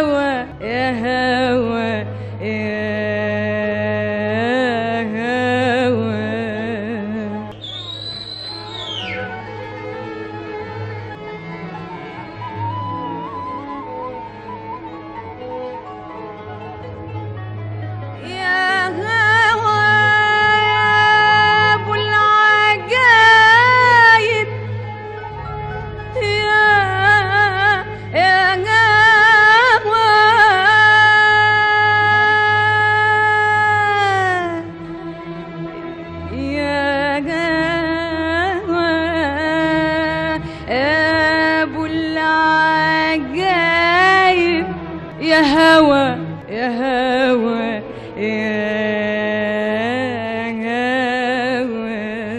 هوى يا هوى يا هوى يا هوى يا ابو العجايب يا يا هوى يا هوى يا ابو العجايب يا هوى يا هوى يا هوى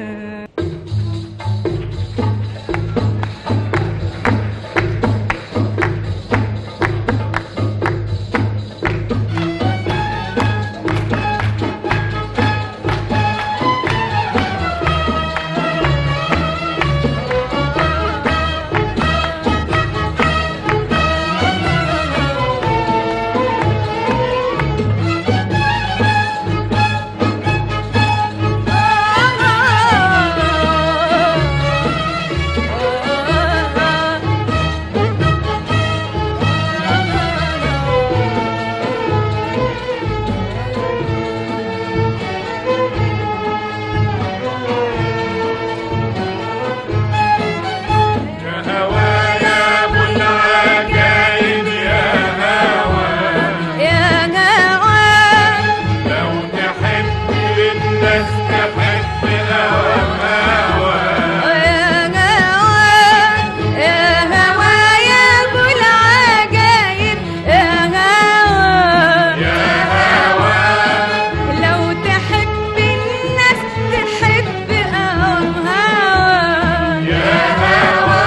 يا هوا يا ابو العجايب يا هوا يا هوى لو تحب الناس تحب هوا هوا يا هوى يا هوى يا ابو العجايب يا هوى يا هوا لو تحب الناس تحب أوام هوى يا هوا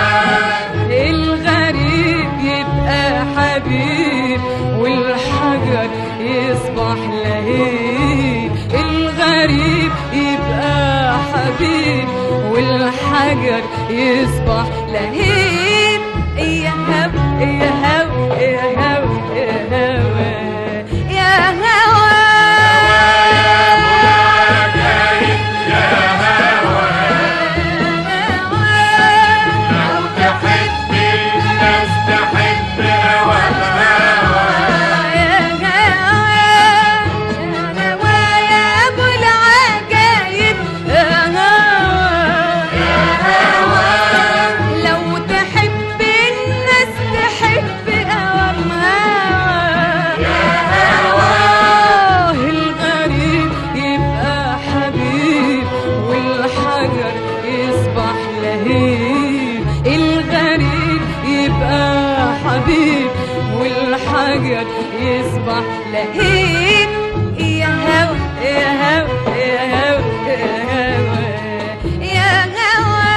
الغريب يبقى حبيب والحجر يصبح لهيب الغريب يبقى حبيب والحجر يصبح لهيب يا هو يا هو يا هو يا هو يا هوى عجايب يا هوا لو تحب الناس تحب هوا هوا يا هوى يا هوى يا ابو العجايب يا هوى لو تحب الناس تحب اوام هوى الغريب يبقى حبيب والحجر يصبح لهيب الغريب يبقى حبيب والحجر يصبح لهيب يا هوى يا هوى يا هوى يا هوى يا هوى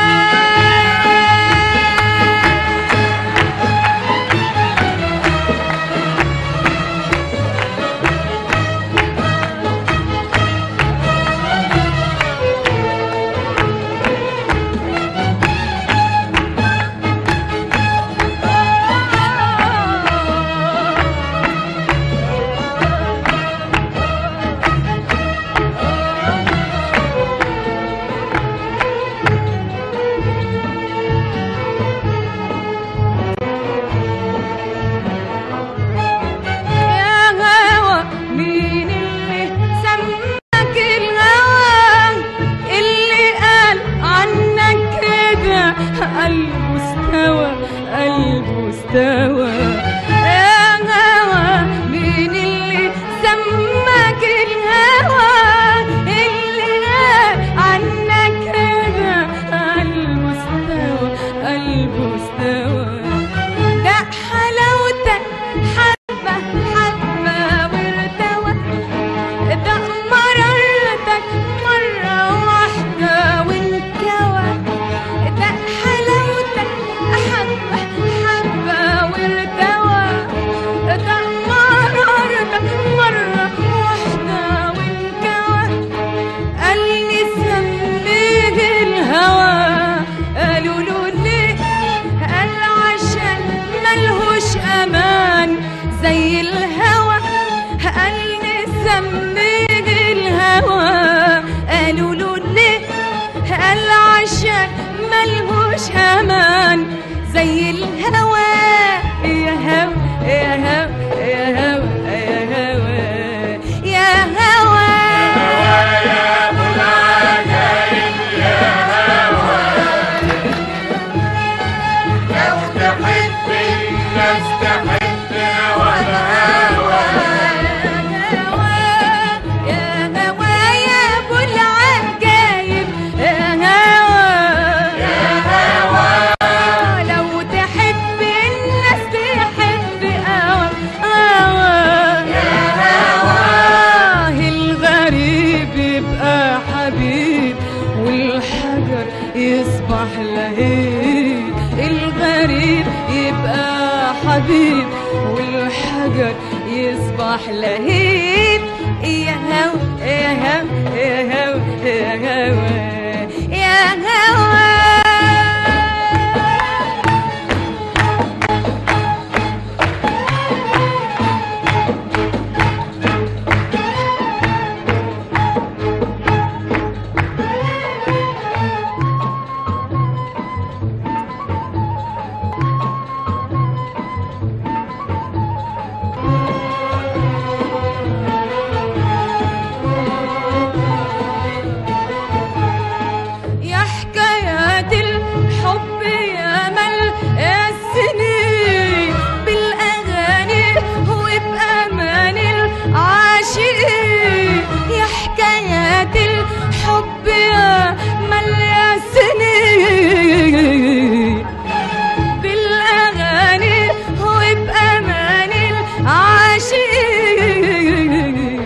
زمان زي الهوى يا هوى يا هوى يا هوى يا هوى يا هوى يا ابو العجايب يا هوى لو تحب الناس تحب هوى الهوى يا هوى يا ابو العجايب يا هوى يا هوى لو تحب الناس تحب هوى هوى آه الغريب يبقى حبيب والحجر يصبح لهيب الغريب يبقى حبيب والحجر يصبح لهيب يا هوا يا هوا يا هوا يا هوا يا هوا يا حكايات الحب يا مل السنين بالأغاني وبأمان العاشقين يا حكايات الحب يا مل السنين بالأغاني وبأمان العاشقين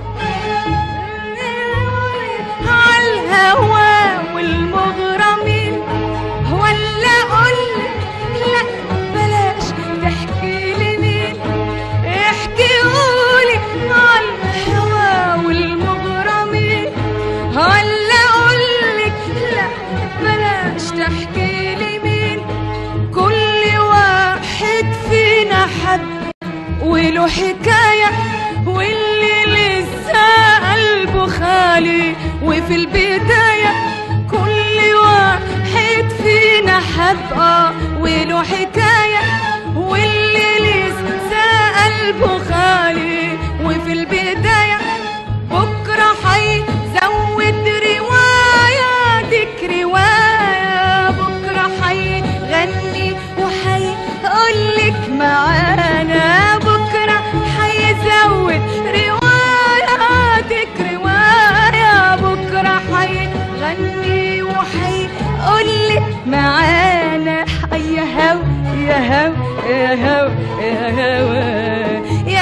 عالهوى والمغرمين ولا اقولك لا بلاش تحكي لي مين احكي قولي عالهوى والمغرمين ولا اقولك لا بلاش تحكي لي مين كل واحد فينا حب وله حكاية واللي لسه قلبه خالي وفي البداية كل واحد فينا حب اه وله حكاية واللي لسه قلبه خالي وفي البداية بكرة حيزود رواياتك رواية بكرة حيغني وحيقولك معانا بكرة حيزود رواياتك رواية بكرة حيغني وحيقولك معانا يا هوا يا هوا يا هوا يا هوا يا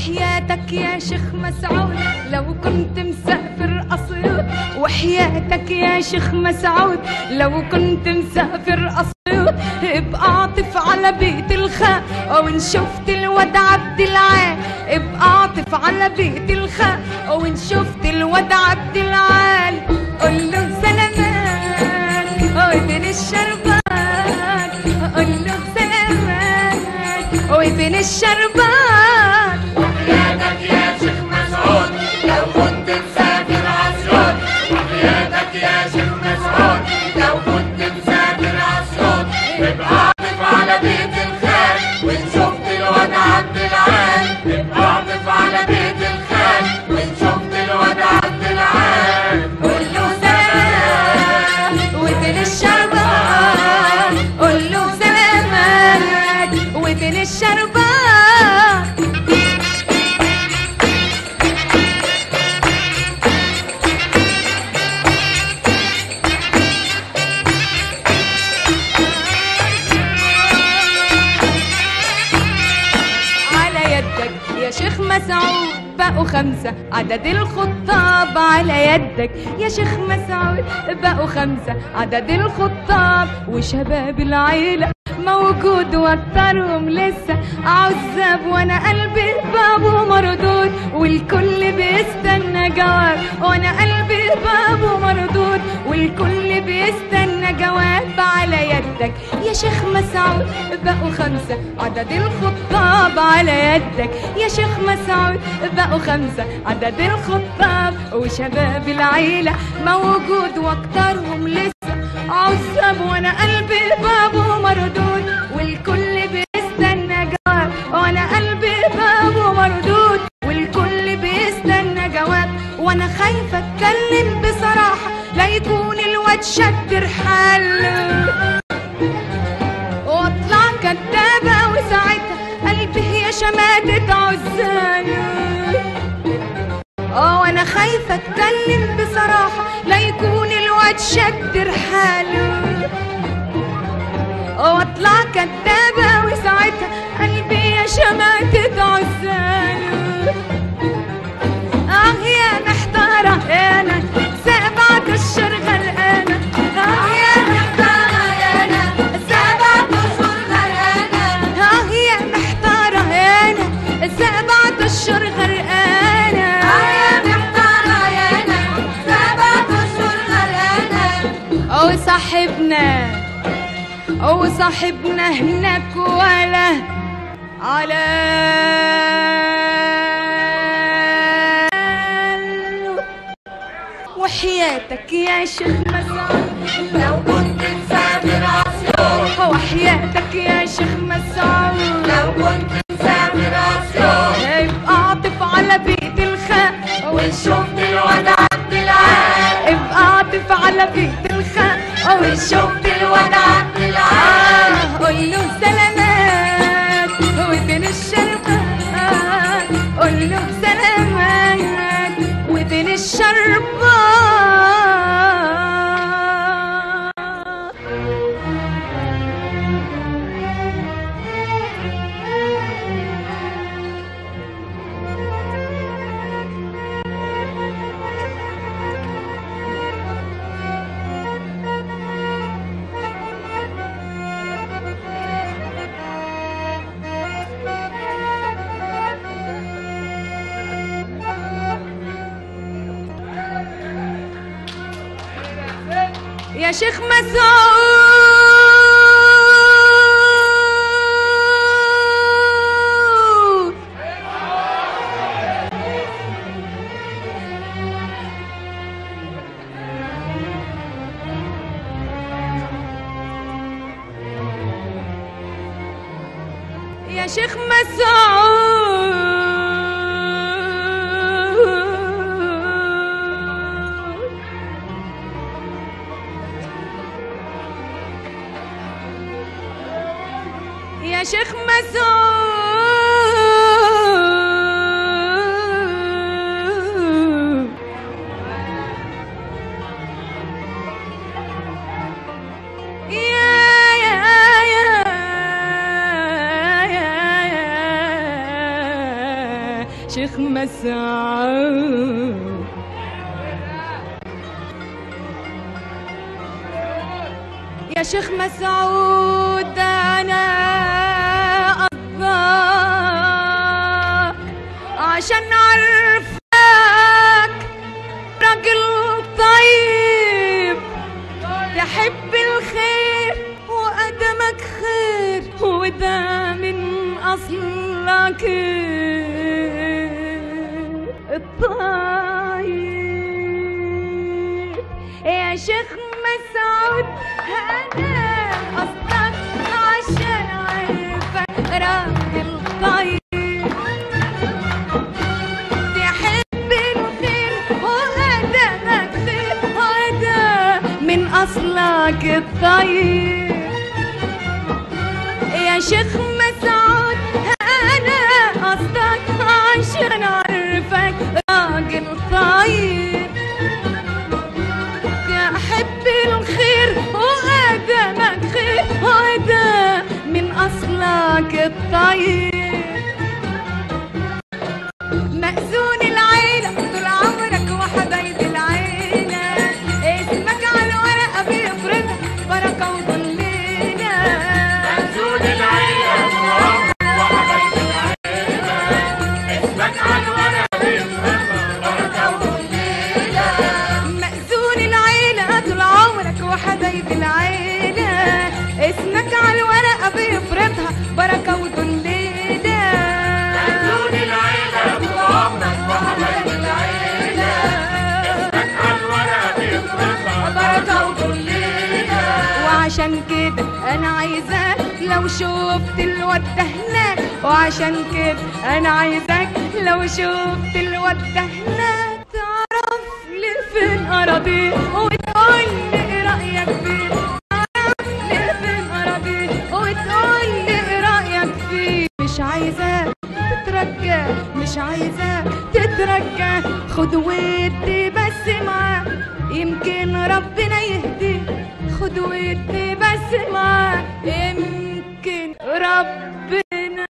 وحياتك يا شيخ مسعود لو كنت مسافر أسيوط وحياتك يا شيخ مسعود لو كنت مسافر أسيوط ابقى عاطف على بيت الخاء وإن شفت الواد عبد العال ابقى عاطف على بيت الخاء وإن شفت الواد عبد العال قول له سلامات وابن الشربات قول له سلامات وابن الشربات وحياتك يا شيخ مسعود لو كنت مسافر عسيوط وحياتك يا شيخ مسعود لو كنت مسافر عسيوط ابقى عاطف على بيت الخال وان شفت الواد عبد العال ابقى عاطف على بيت الخال وان شفت الواد عبد العال قول له سلامات وابن الشربات قول له سلامات وابن الشربات على يدك يا شيخ مسعود بقوا خمسة عدد الخطاب على يدك يا شيخ مسعود بقوا خمسة عدد الخطاب وشباب العيلة موجود واكترهم لسه عزاب وانا قلبي بابه مردود والكل بيستنى جواب وانا قلبي بابه مردود والكل بيستنى جواب على يدك يا شيخ مسعود بقوا خمسة عدد الخطاب على يدك يا شيخ مسعود بقوا خمسة عدد الخطاب وشباب العيلة موجود واكترهم لسه عصب وانا قلبي بابه مردود والكل بيستنى جواب وانا قلبي بابه مردود والكل بيستنى جواب وانا خايفة اتكلم بصراحة لا يكون الواد شد رحاله واطلع كدابة وساعتها قلبي هي شماتة عزاله اه وانا خايفة اتكلم بصراحة لا يكون الواد شد رحاله واطلع كدابة وساعتها قلبي يا شماتة عزاله اه يا محتارة انا سبعة اشهر غرقانة اه يا محتارة انا سبعة اشهر غرقانة اه يا محتارة انا سبعة اشهر غرقانة اه يا محتارة انا سبعة اشهر غرقانة او صاحبنا او صاحبنا هناك ولا على وحياتك يا شيخ مسعود لو كنت مسافر عسيوط وحياتك يا شيخ مسعود لو كنت مسافر عسيوط ابقى عاطف على بيت الخاء وان شفت الواد عبد العال ابقى عاطف على بيت الخاء وان شفت الواد عبد العال آه، قول له سلامات وابن الشربات قول له سلامات وابن الشربات يا شيخ مسعود يا شيخ مسعود يا شيخ مسعود يا يا يا يا شيخ مسعود يا شيخ مسعود انا قضاك عشان عارفك راجل طيب تحب الخير وقدمك خير وده من اصلك الطيب يا شيخ مسعود انا قصدك عشان عارفك راجل طيب تحب الخير وقدمك خير وده من اصلك الطيب يا شيخ مسعود انا قصدك عشان اعرفك راجل طيب تحب الخير وقدمك خير وده من اصلك الطيب مأذون العيلة طول عمرك وحبايب العيلة اسمك على الورقة بيفرضها بركة وضليلة مأذون العيلة وحبايب العيلة اسمك على الورق بيفرضها بركة وضليلة مأذون العيلة طول عمرك وحبايب العيلة اسمك على الورقة بيفرضها بركة وضليلة مأذون العيلة طول عمرك وحبايب العيلة اسمك على الورق بيفرضها بركة وضليلة وعشان كده انا عايزاك لو شفت الواد ده هناك وعشان كده انا عايزاك لو شفت الواد ده هناك تعرف لي فين اراضيه وتقول لي ايه رايك فيه تعرف لي فين اراضيه وتقول لي ايه رايك فيه مش عايزاك تترجى مش عايزاك تترجى خد ودي بس معاه يمكن ربنا يهديك خد ودي بس معاه يمكن ربنا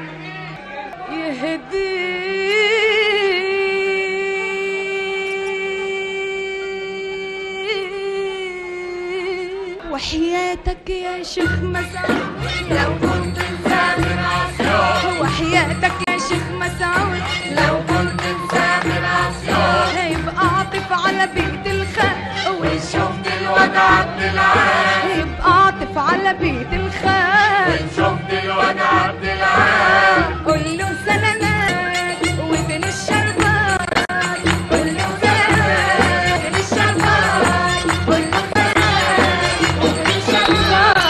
يهديك وحياتك يا شيخ مسعود لو كنت مسافر عصيان وحياتك يا شيخ مسعود لو كنت مسافر عصيان يبقى عاطف على بيت الخال شفت الواد عبد العال يبقى عاطف على بيت الخال شفت الواد عبد العال قول له سلامات وفين الشربات قول له سلامات وفين الشربات قول له سلامات وفين الشربات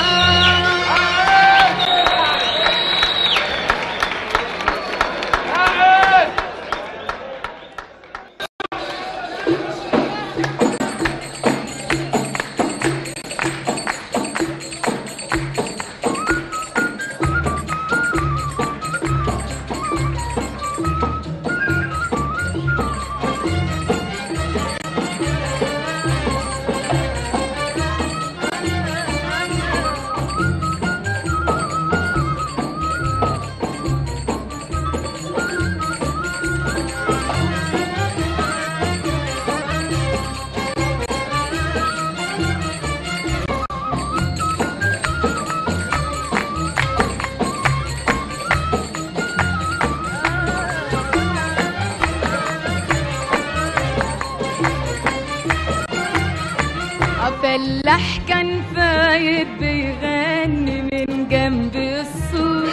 فلاح كان فايت بيغني من جنب السور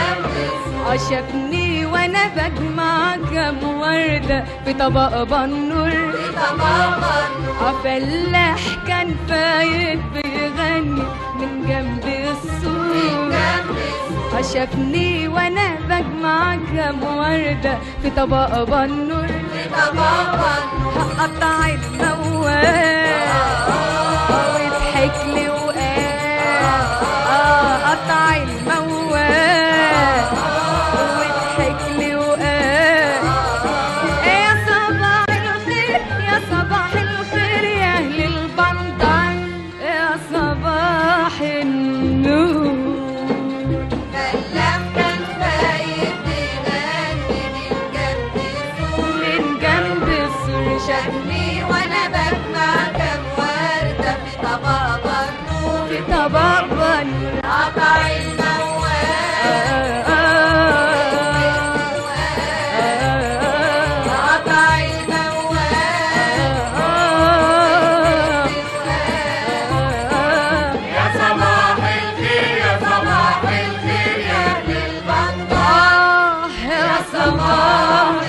عشقني وانا بجمع كام وردة في طبق بنور فلاح كان فايت بيغني من جنب السور عشقني وانا بجمع كام وردة في طبق بنور هقطع الموال ويضحك لي وقال اه قطع الموال ويضحك لي وقال يا صباح الخير يا صباح الخير يا اهل البندر يا صباح النور فلاح كان فايت بيغني من جنب شافني وانا بجمع كام وردة في طبق النور في طبق بنور قطع الموال قطع يا صباح الخير يا صباح الخير يا أهل البندر آه يا صباح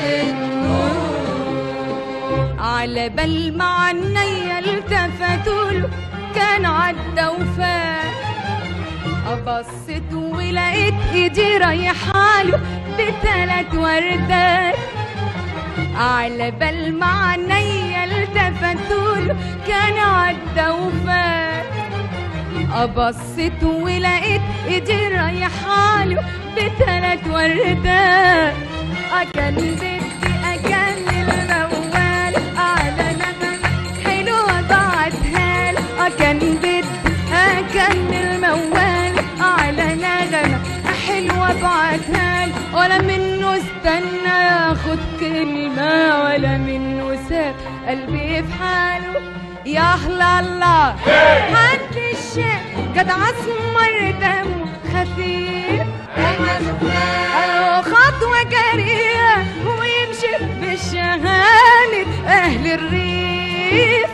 النور على بال ما عينيا التفتوا له كان عدى وفات أبصت ولقيت إيدي رايحة له بتلات وردات على بال ما عينيا التفتوا له كان عدى وفات أبصت ولقيت إيدي رايحة له بتلات وردات أكن بدي أكمل موال على نغمة حلوة ضاعتها له أكن بدي أكمل موال على نغمة حلوة بعتها له ولا منه استنى ياخد كلمة ولا منه ساب قلبي في حاله يا أهلا الله حد الشيء قد عصمر دمه خفيف قالوا خطوة جريئة ويمشي بالشهامة أهل الريف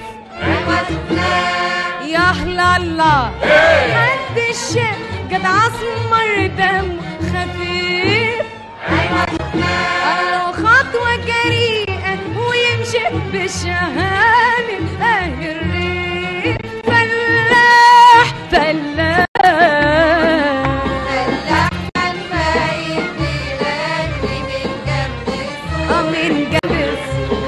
يا أهلا الله حد الشيء قد عصمر دمه خفيف قالوا خطوة جريئة ويمشي بالشهامة أهل الريف فلاح فلاح آه من جنب السوق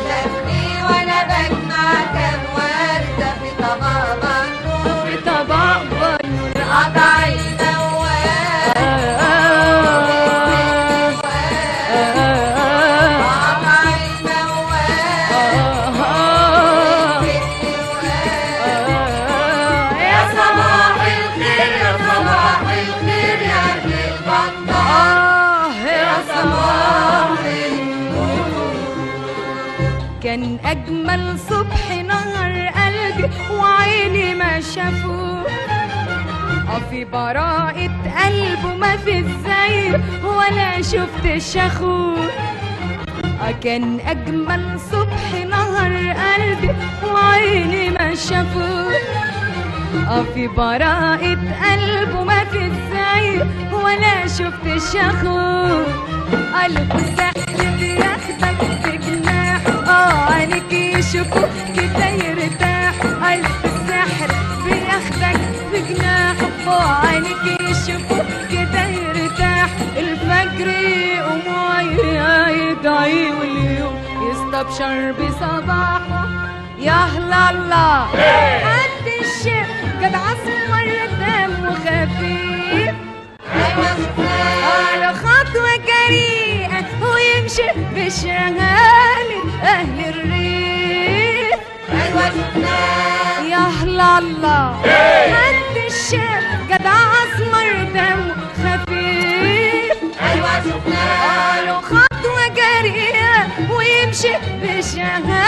في طبق بنور يا صباح الخير يا صباح الخير يا أهل البندر آه يا صباح كان أجمل صبح نهر قلبي وعيني ما شافوه آه في براءة قلبه ما في ازاي ولا شفت شخوه آه كان أجمل صبح نهر قلبي وعيني ما شافوه آه في براءة قلبه ما في ازاي ولا شفت شخوه قلب السحر بياخدك في جناح اه عينك يشوفوك كده يرتاح قلب السحر بياخدك في جناح اه عينك يشوفوك كده يرتاح الفجر يقوم ويا يدعي واليوم يستبشر بصباحه يا أهلا الله قد الشيء قد عصمر دم خفيف على خطوة جريئة ويمشي بشغالة أهل الريف يا أهلا الله قد الشيء قد عصمر دم خفيف على خطوة جريئة ويمشي بشغالة